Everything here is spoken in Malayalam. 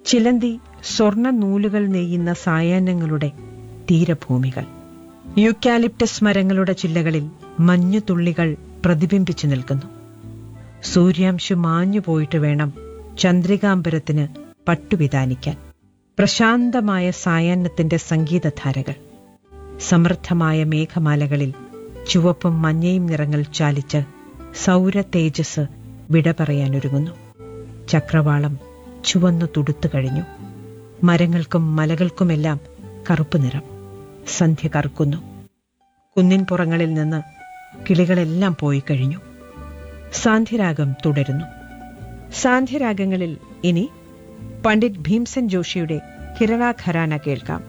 ചിലന്തി സ്വർണ്ണ നൂലുകൾ നെയ്യുന്ന സായാഹ്നങ്ങളുടെ തീരഭൂമികൾ യൂക്കാലിപ്റ്റസ് മരങ്ങളുടെ ചില്ലകളിൽ മഞ്ഞുതുള്ളികൾ പ്രതിബിംബിച്ചു നിൽക്കുന്നു സൂര്യാംശു മാഞ്ഞു പോയിട്ട് വേണം ചന്ദ്രികാംബരത്തിന് പട്ടുവിതാനിക്കാൻ പ്രശാന്തമായ സായാഹ്നത്തിന്റെ സംഗീതധാരകൾ സമൃദ്ധമായ മേഘമാലകളിൽ ചുവപ്പും മഞ്ഞയും നിറങ്ങൾ ചാലിച്ച് സൗര തേജസ് വിട പറയാനൊരുങ്ങുന്നു ചക്രവാളം ചുവന്നു തുടുത്തു കഴിഞ്ഞു മരങ്ങൾക്കും മലകൾക്കുമെല്ലാം കറുപ്പ് നിറം സന്ധ്യ കറുക്കുന്നു കുന്നിൻ പുറങ്ങളിൽ നിന്ന് കിളികളെല്ലാം പോയി കഴിഞ്ഞു സാന്ധ്യരാഗം തുടരുന്നു സാന്ധ്യരാഗങ്ങളിൽ ഇനി പണ്ഡിറ്റ് ഭീംസൻ ജോഷിയുടെ ഹിരണ ഖരാന കേൾക്കാം